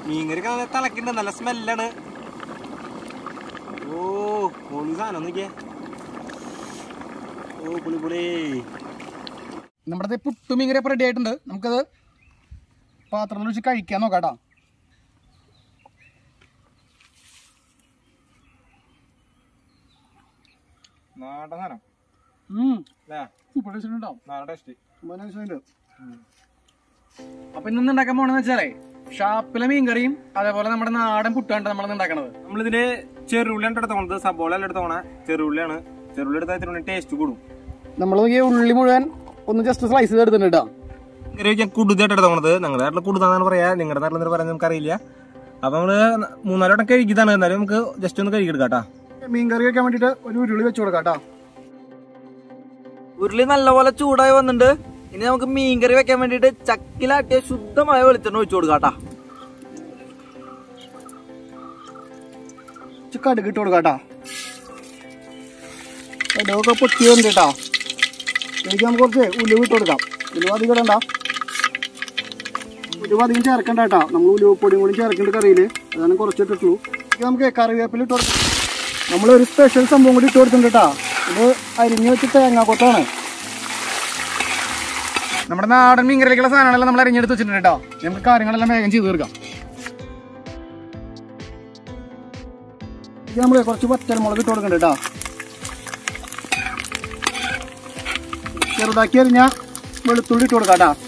മീൻകറിക്ക് നല്ല തിളക്കുന്നുണ്ട് നല്ല സ്മെല്ലാണ് ഓ പൊളി സാധനം നോക്കിയേ ഓ പുളി പുളി നമ്മുടെ പുട്ടും മീൻകറി അപ്പോൾ റെഡി ആയിട്ടുണ്ട് നമുക്കത് പാത്രത്തിൽ വെച്ച് കഴിക്കാൻ നോക്കാം കേട്ടോ നാടൻ സാധനം അല്ലേ സൂപ്പർ ടേസ്റ്റ് ഉണ്ടാവും നാടൻ ടേസ്റ്റ് അപ്പൊ ഇന്ന് ഉണ്ടാക്കാൻ പോണെന്ന് വെച്ചാലേ ഷാപ്പിലെ മീൻകറിയും അതേപോലെ നമ്മുടെ നാടൻ പുട്ടാണ് നമ്മൾ ഉണ്ടാക്കണത് നമ്മളിതില് ചെറുള്ളിയാണ് എടുത്തോണത് സബോള അല്ല എടുത്തോണേ ചെറുള്ളിയാണ് ചെറുള്ളി എടുത്താൽ ഇതിനുള്ളിൽ ടേസ്റ്റ് കൂടും നമ്മൾ ഈ ഉള്ളി മുഴുവൻ ഒന്ന് ജസ്റ്റ് സ്ലൈസ് ചെയ്ത് എടുത്തിട്ടുണ്ട് കേട്ടോ ഞാൻ കുടുതായിട്ട് എടുത്തോണത് ഞങ്ങളുടെ നാട്ടിൽ കുടുതാന്നാണ് പറയാ നിങ്ങളുടെ നാട്ടിൽ എന്താ പറയുന്നത് നമുക്കറിയില്ല അപ്പൊ നമ്മള് മൂന്നാല് വട്ടം കഴുകിയതാണ് എന്നാലും നമുക്ക് ജസ്റ്റ് ഒന്ന് കഴുകിയെടുക്കാം കേട്ടാ മീൻകറി വെക്കാൻ വേണ്ടിട്ട് ഒരു ഉരുളി വെച്ച് കൊടുക്കാം കേട്ടോ ഉരുളി നല്ലപോലെ ചൂടായി വന്നിട്ടുണ്ട് ഇനി നമുക്ക് മീൻകറി വെക്കാൻ വേണ്ടിട്ട് ചക്കിലാട്ടിയ ശുദ്ധമായ വെളിച്ചെണ്ണ ഒഴിച്ചു കൊടുക്കാട്ടാ ഇച്ചിരി കടുക് ഇട്ട് കൊടുക്കാം കേട്ടോ കടുകൊക്കെ പൊട്ടി വന്നിട്ട് കേട്ടോ എനിക്ക് നമുക്ക് കുറച്ച് ഉലുവ ഇട്ട് കൊടുക്കാം ഉലുവ അധികം ഇടണ്ട ഉലുവ അധികം ചേർക്കണ്ട കേട്ടോ നമ്മൾ ഉലുവ പൊടിയും കൂടി ചേർക്കേണ്ട കറിയിൽ അതാണ് കുറച്ച് ഇട്ടിട്ടുള്ളൂ ഇത് നമുക്ക് കറിവേപ്പില ഇട്ട് കൊടുക്കാം നമ്മളൊരു സ്പെഷ്യൽ സംഭവം കൂടി ഇട്ട് കൊടുത്തിട്ടുണ്ട് കേട്ടോ ഇത് അരിഞ്ഞ് വെച്ച് തേങ്ങാക്കൊത്താണ് നമ്മുടെ നാടൻ മീൻകറിയിലേക്കുള്ള സാധനങ്ങളെല്ലാം നമ്മൾ അരിഞ്ഞെടുത്ത് വെച്ചിട്ടുണ്ട് കേട്ടോ നമുക്ക് കാര്യങ്ങളെല്ലാം വേഗം ചെയ്ത് തീർക്കാം ഇത് നമ്മൾ കുറച്ച് പച്ചമുളക് ഇട്ട് കൊടുക്കണ്ട കേട്ടോ ചെറുതാക്കി അരിഞ്ഞ വെളുത്തുള്ളി ഇട്ട് കൊടുക്കാം കേട്ടോ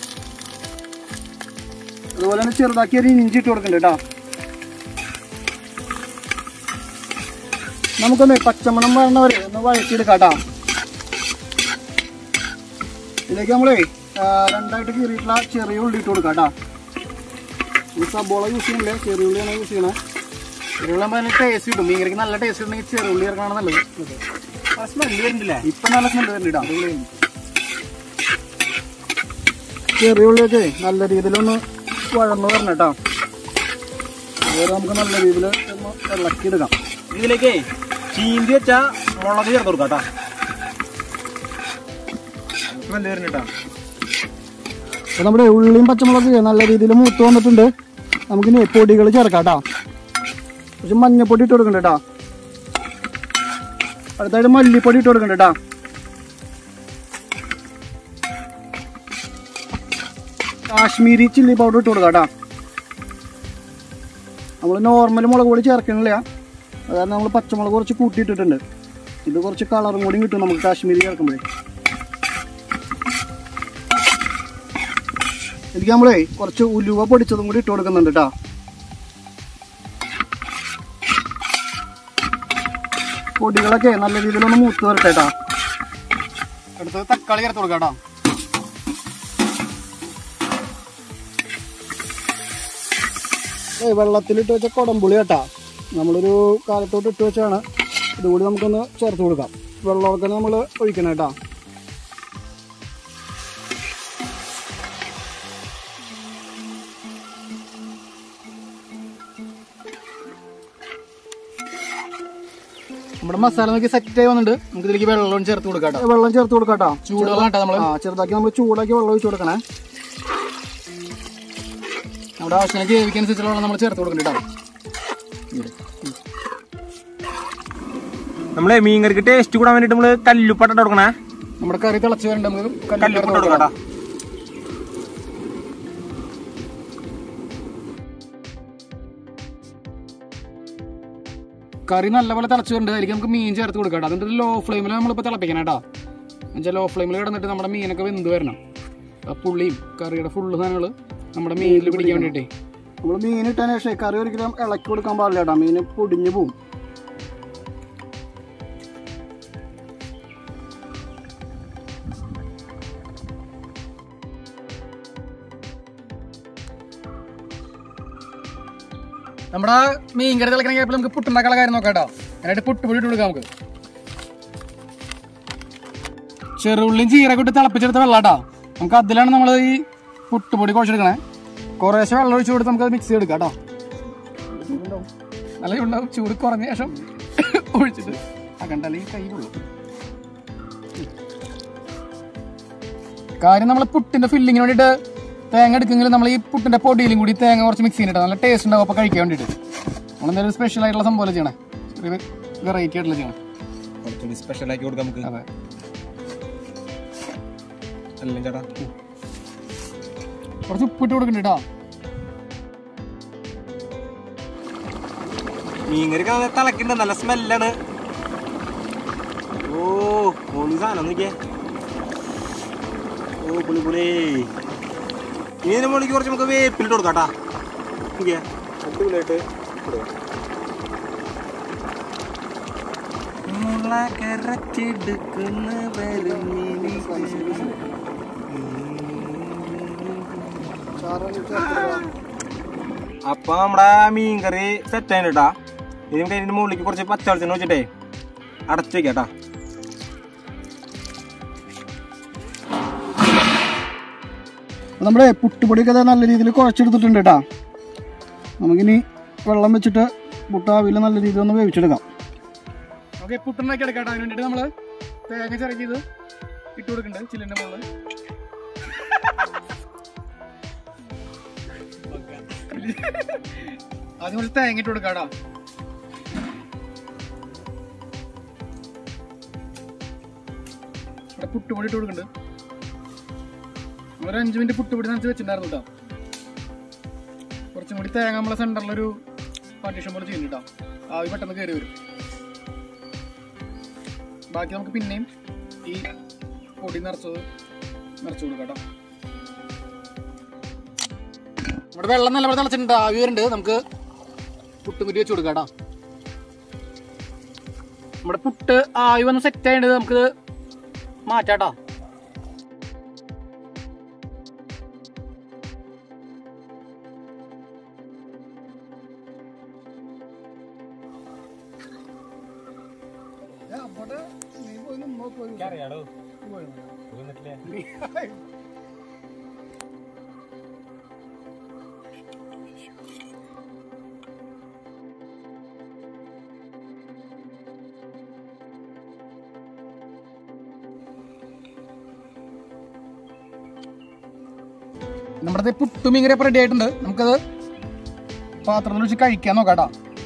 അതുപോലെ തന്നെ ചെറുതാക്കി അരിഞ്ഞ ഇഞ്ചി ഇട്ട് കൊടുക്കണ്ട കേട്ടോ നമുക്കൊന്ന് പച്ചമണം വരണവരെ ഒന്ന് വഴറ്റിയെടുക്കാം കേട്ടോ ഇതിലേക്ക് നമ്മളേ ആ, രണ്ടായിട്ട് കീറിയിട്ടുള്ള ചെറിയ ഉള്ളി ഇട്ട് കൊടുക്കാം കേട്ടോ ഈ സബോള യൂസ് ചെയ്യണില്ലേ ചെറിയ ഉള്ളിയാണ് യൂസ് ചെയ്യണേ ചെറിയ ഉള്ളി നല്ല ടേസ്റ്റ് കിട്ടും മീൻകറിക്ക് നല്ല ടേസ്റ്റ് ഉണ്ടെങ്കിൽ ചെറിയ ഉള്ളി ഇറങ്ങാണ് നല്ലത് സ്മെല്ല് വരുന്നില്ലേ ഇപ്പൊ നല്ല സ്മെല്ല് വരുന്നുണ്ട് കേട്ടോ ചെറിയ ഉള്ളിയൊക്കെ നല്ല രീതിയിലൊന്ന് വഴന്ന് വരണം കേട്ടോ അതുവരെ നമുക്ക് നല്ല രീതിയിൽ ഒന്ന് ഇളക്കിയെടുക്കാം ഇതിലേക്ക് ചീന്തി വെച്ച മുളക് ചേർത്ത് കൊടുക്കാം കേട്ടാ സ്മെല്ല് വരുന്നുട്ടാ അപ്പൊ നമ്മുടെ ഉള്ളിയും പച്ചമുളകൊക്കെ നല്ല രീതിയിൽ മൂത്ത് വന്നിട്ടുണ്ട് നമുക്കിനി പൊടികൾ ചേർക്കാം കേട്ടോ പക്ഷെ മഞ്ഞപ്പൊടി ഇട്ട് കൊടുക്കണ്ട കേട്ടോ അടുത്തായിട്ട് മല്ലിപ്പൊടി ഇട്ട് കൊടുക്കണ്ട കേട്ടോ കാശ്മീരി ചില്ലി പൗഡർ ഇട്ട് കൊടുക്കാം കേട്ടോ നമ്മൾ നോർമൽ മുളക് പൊടി ചേർക്കണില്ല അതായത് നമ്മൾ പച്ചമുളക് കുറച്ച് കൂട്ടിയിട്ടിട്ടുണ്ട് ഇത് കുറച്ച് കളറും കൂടി കിട്ടും നമുക്ക് കാശ്മീരി ചേർക്കുമ്പോഴേ എനിക്ക് നമ്മളേ കുറച്ച് ഉലുവ പൊടിച്ചതും കൂടി ഇട്ട് കൊടുക്കുന്നുണ്ട് കേട്ടോ പൊടികളൊക്കെ നല്ല രീതിയിലൊന്ന് മൂത്ത് വരട്ടെ കേട്ടോ അടുത്തത് തക്കാളി ചേർത്ത് കൊടുക്കാം കേട്ടോ ഏയ് വെള്ളത്തിലിട്ട് വെച്ച കുടംപുളി കേട്ടാ നമ്മളൊരു കാലത്തോട്ട് ഇട്ട് വെച്ചാണ് ഇതുകൂടി നമുക്കൊന്ന് ചേർത്ത് കൊടുക്കാം വെള്ളമൊക്കെ നമ്മൾ ഒഴിക്കണം കേട്ടോ നമ്മുടെ മസാല നോക്കി സെറ്റ് ആയി വന്നിട്ട് നമുക്ക് ഇതിലേക്ക് വെള്ളം ചേർത്ത് കൊടുക്കാം കേട്ടോ വെള്ളം ചേർത്ത് കൊടുക്കാം കേട്ടോ ചൂടുവെള്ളം കേട്ടോ നമ്മൾ ആ ചെറുതാക്കി നമ്മൾ ചൂടാക്കി വെള്ളം ഒഴിച്ച് കൊടുക്കണേ നമ്മുടെ ആവശ്യത്തിന് ഗ്രേവിക്കനുസരിച്ചുള്ള വെള്ളം നമ്മൾ ചേർത്ത് കൊടുക്കണം കേട്ടോ നമ്മളെ മീൻകറിക്ക് ടേസ്റ്റ് കൂടാൻ വേണ്ടിട്ട് നമ്മള് കല്ലുപ്പട്ട കൊടുക്കണേ നമ്മുടെ കറി തിളച്ച് വരണ്ട നമുക്ക് കല്ലിൽ കല്ലുപ്പട്ട ചേർത്ത് കൊടുക്കാം കൊടുക്കാം. കേട്ടാ കറി നല്ലപോലെ തിളച്ച് വരുന്നുണ്ട് അതിലേക്ക് നമുക്ക് മീൻ ചേർത്ത് കൊടുക്കാം കേട്ടോ അതിൻ്റെ ലോ ഫ്ലെയിമിൽ നമ്മളിപ്പോൾ തിളപ്പിക്കണം കേട്ടോ എന്നുവെച്ചാൽ ലോ ഫ്ലെയിമിൽ കിടന്നിട്ട് നമ്മുടെ മീനൊക്കെ വെന്ത് വരണം ആ പുള്ളിയും കറിയുടെ ഫുള്ള് സാധനങ്ങൾ നമ്മുടെ മീനിൽ പിടിക്കാൻ വേണ്ടിയിട്ടേ നമ്മൾ മീൻ ഇട്ടതിന് ശേഷം കറി ഒരിക്കലും ഇളക്കി കൊടുക്കാൻ പാടില്ല കേട്ടോ മീൻ പൊടിഞ്ഞു പോവും നമ്മുടെ മീൻ കറി തിളക്കണമെങ്കിൽ നമുക്ക് പുട്ടുണ്ടാക്കാനുള്ള കാര്യം നോക്കാം കേട്ടോ അതിനായിട്ട് പുട്ട് പൊടി ഇട്ട് കൊടുക്കാം നമുക്ക് ചെറുള്ളിയും ചീരൊക്കെ ഇട്ട് തിളപ്പിച്ചെടുത്ത വെള്ളം കേട്ടോ നമുക്ക് അതിലാണ് നമ്മൾ ഈ പുട്ടുപൊടി കുഴച്ചെടുക്കണേ കുറേശ്ശെ വെള്ളം ഒഴിച്ച് കൊടുത്ത് നമുക്ക് അത് മിക്സ് ചെയ്തെടുക്കാം കേട്ടോ നല്ല ഉണ്ടാവും ചൂട് കുറഞ്ഞ ശേഷം ഒഴിച്ചിട്ട് അകണ്ട അല്ലെങ്കിൽ കൈ കൊള്ളും കാര്യം നമ്മൾ പുട്ടിന്റെ ഫില്ലിങ്ങിന് വേണ്ടിയിട്ട് തേങ്ങ എടുക്കുമെങ്കിൽ നമ്മൾ ഈ പുട്ടിന്റെ പൊടിയിലും കൂടി തേങ്ങ കുറച്ച് മിക്സ് ചെയ്തിട്ട് നല്ല ടേസ്റ്റ് ഉണ്ടാവും അപ്പോൾ കഴിക്കാൻ വേണ്ടിയിട്ട് നമ്മളെന്തായാലും സ്പെഷ്യൽ ആയിട്ടുള്ള സംഭവം ചെയ്യണേ ചെറിയ വെറൈറ്റി ആയിട്ടുള്ള ചെയ്യണം കുറച്ചുകൂടി സ്പെഷ്യൽ ആക്കി കൊടുക്കാം നമുക്ക് അതെ അല്ലേ ചേട്ടാ കുറച്ച് ഉപ്പിട്ട് കൊടുക്കണ്ട കേട്ടോ മീൻകറി തിളക്കുന്നുണ്ട് നല്ല സ്മെല്ലാണ് ഓ പൊളി സാധനം നോക്കിയേ ഓ പുളി പുളി ഇതിന് മുകളിലേക്ക് കുറച്ച് നമുക്ക് വേപ്പിലിട്ട് കൊടുക്കാം കേട്ടാ നോക്കിയേ അടിപൊളിയായിട്ട് കൊടുക്കാം മുള കരച്ചെടുക്കുന്നവരും അപ്പൊ നമ്മുടെ മീൻകറി സെറ്റ് ആയിട്ട് കേട്ടാ ഇനി നമുക്ക് അതിന്റെ മുകളിലേക്ക് കുറച്ച് പച്ചവെളിച്ചെണ്ണ വെച്ചിട്ടേ അടച്ചു വെക്കാട്ടാ നമ്മുടെ പുട്ടുപൊടിയൊക്കെ ദേ നല്ല രീതിയിൽ കുഴച്ചെടുത്തിട്ടുണ്ട് കേട്ടോ നമുക്കിനി വെള്ളം വെച്ചിട്ട് പുട്ടാവിൽ നല്ല രീതിയിൽ ഒന്ന് വേവിച്ചെടുക്കാം ഓക്കെ പുട്ടുണ്ടാക്കി എടുക്കാം കേട്ടോ അതിന് വേണ്ടിയിട്ട് നമ്മൾ തേങ്ങ ചിറക്കിയത് ഇട്ട് കൊടുക്കുന്നുണ്ട് ചില്ലിൻ്റെ മുകളിൽ ആദ്യം കുറച്ച് തേങ്ങ ഇട്ട് കൊടുക്കാം കേട്ടോ ഇവിടെ പുട്ടുപൊടി ഇട്ട് കൊടുക്കുന്നുണ്ട് ഒരു അഞ്ച് മിനിറ്റ് പുട്ടുപൊടി നനച്ച് വെച്ചിട്ടുണ്ടായിരുന്നു കേട്ടോ കുറച്ചും കൂടി തേങ്ങ നമ്മളെ സെന്ററിലൊരു പാർട്ടീഷൻ പോലെ ചെയ്യുന്നു കേട്ടോ ആവി പെട്ടെന്ന് കയറി വരും ബാക്കി നമുക്ക് പിന്നെയും ഈ പൊടി നിറച്ചത് നിറച്ചു കൊടുക്കാം കേട്ടോ നമ്മുടെ വെള്ളം നല്ലപോലെ തിളച്ചിട്ടുണ്ട് ആവി വരുന്നുണ്ട് നമുക്ക് പുട്ടുകുറ്റി വെച്ച് കൊടുക്കാം കേട്ടോ നമ്മുടെ പുട്ട് ആവി വന്ന് സെറ്റ് ആയിട്ട് നമുക്ക് മാറ്റാട്ടോ അറിയാടോ നമ്മുടെ പുട്ടും ഇങ്ങനെ റെഡി ആയിട്ടുണ്ട് നമുക്കത് പാത്രത്തിൽ വെച്ച് കഴിക്കാൻ നോക്കാട്ടോ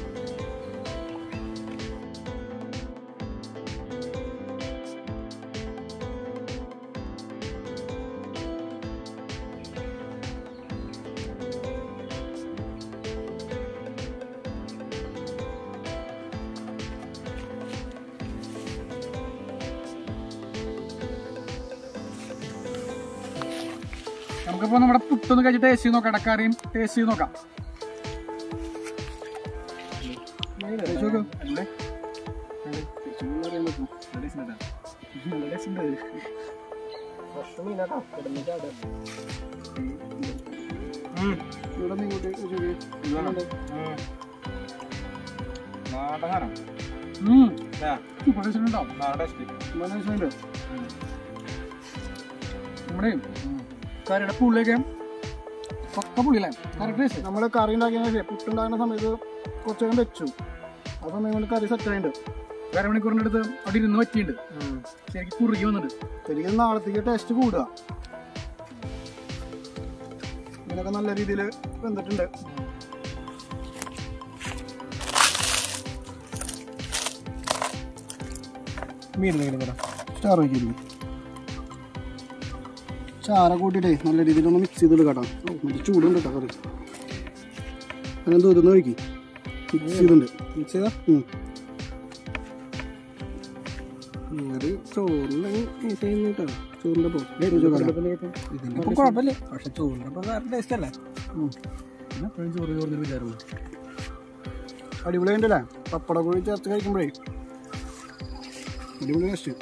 നമുക്കിപ്പോ നമ്മുടെ പുട്ടൊന്ന് കഴിച്ച് ടേസ്റ്റ് ചെയ്ത് നോക്കാം ഇടക്കാരെയും ടേസ്റ്റ് ചെയ്ത് നോക്കാം കഴിച്ച് നോക്ക്. അല്ലേ? അല്ലേ? ടേസ്റ്റ് ഒന്നും അറിയാൻ പറ്റുമോ? നല്ല taste ഉണ്ടെടാ. നല്ല taste ഉണ്ട്. ഇവിടെ നിന്ന് ഇങ്ങോട്ട് കഴിച്ച് നോക്ക്. എങ്ങനെയുണ്ട്? നാടകാരം ഉം. super taste ഉണ്ടോ? നാടൻ ടേസ്റ്റ് നല്ല taste ഉണ്ട്. നമ്മുടെ കറിയുടെ പുള്ളിയൊക്കെ പക്ക പുള്ളിയല്ലേ കറക്റ്റ് ടേസ്റ്റ് നമ്മൾ കറി ഉണ്ടാക്കിയ പുട്ടുണ്ടാകുന്ന സമയത്ത് കുറച്ച് നേരം വെച്ചു ആ സമയം കൊണ്ട് കറി സെറ്റ് ആയിട്ടുണ്ട് അര മണിക്കൂറിന്റെ അടുത്ത് അവിടെ ഇരുന്ന് പറ്റിയിട്ടുണ്ട് ശരിക്കും കുറുകി വന്നിട്ടുണ്ട് ശരിക്കും നാളത്തേക്ക് ടേസ്റ്റ് കൂടുക ഇതിനൊക്കെ നല്ല രീതിയിൽ വെന്തിട്ടുണ്ട് മീൻ മീൻ സ്റ്റാർ വയ്ക്കില്ല ചാര കൂട്ടിയിട്ടേ നല്ല രീതിയിൽ ഒന്ന് മിക്സ് ചെയ്തിട്ട് കേട്ടോ മറ്റേ ചൂടുണ്ട് കേട്ടോ കറി അങ്ങനെ തോന്നുന്ന ഒഴുക്കി മിക്സ് ചെയ്തിട്ടുണ്ട് മിക്സ് ചെയ്താ കറി ചോറിന് കേട്ടോ ചോറിൻ്റെ അപ്പൊ കുഴപ്പമില്ല പക്ഷെ ചോറിനപ്പോ വേറെ ടേസ്റ്റ് അല്ലേ എപ്പോഴും ചോറ് ചോറിന് വിചാരമുള്ളൂ അടിപൊളിയുണ്ടല്ലേ പപ്പട കൂടി ചേർത്ത് കഴിക്കുമ്പോഴേ അടിപൊളി ടേസ്റ്റ്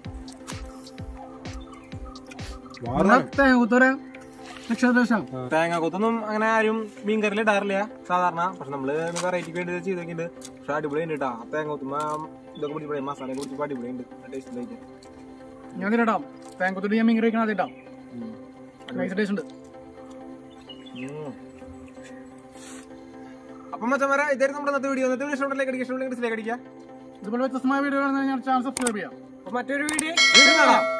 തേങ്ങൂത്തോര ലക്ഷദേശം തേങ്ങ കൊത്തൊന്നും അങ്ങനെ ആരും മീൻകറിയിൽ ഇടാറില്ല സാധാരണ പക്ഷെ നമ്മള് വെറൈറ്റിക്ക് വേണ്ടി ഇത് ചെയ്ത് നോക്കിയിട്ട് പക്ഷെ അടിപൊളി ഉണ്ട് കേട്ടോ തേങ്ങ കൊത്തുമ്പോ ഇതൊക്കെ പിടിപ്പോ മസാല കുടിച്ചപ്പോ അടിപൊളി ഉണ്ട് ടേസ്റ്റ് ഉണ്ടായിട്ട് ഞാൻ കേട്ടോ തേങ്ങൂത്തോട്ട് ഞാൻ മീൻ കഴിക്കണം ആദ്യം നൈസ് ടേസ്റ്റ് ഉണ്ട് അപ്പൊ മച്ചന്മാരെ ഇതായിരുന്നു നമ്മുടെ ഇന്നത്തെ വീഡിയോ ഇന്നത്തെ വീഡിയോ ഇഷ്ടമുണ്ടെങ്കിൽ അടിക്കുക ഇഷ്ടമുണ്ടെങ്കിൽ ഡിസ്ലൈക്ക് അടിക്കുക ഇതുപോലെ വ്യത്യസ്തമായ വീഡിയോ കാണുന്നതിന് ഞാൻ ചാനൽ സബ്സ്ക്രൈബ് ചെയ്യാം അപ്പൊ മറ്റൊരു വീഡിയോ കാണാം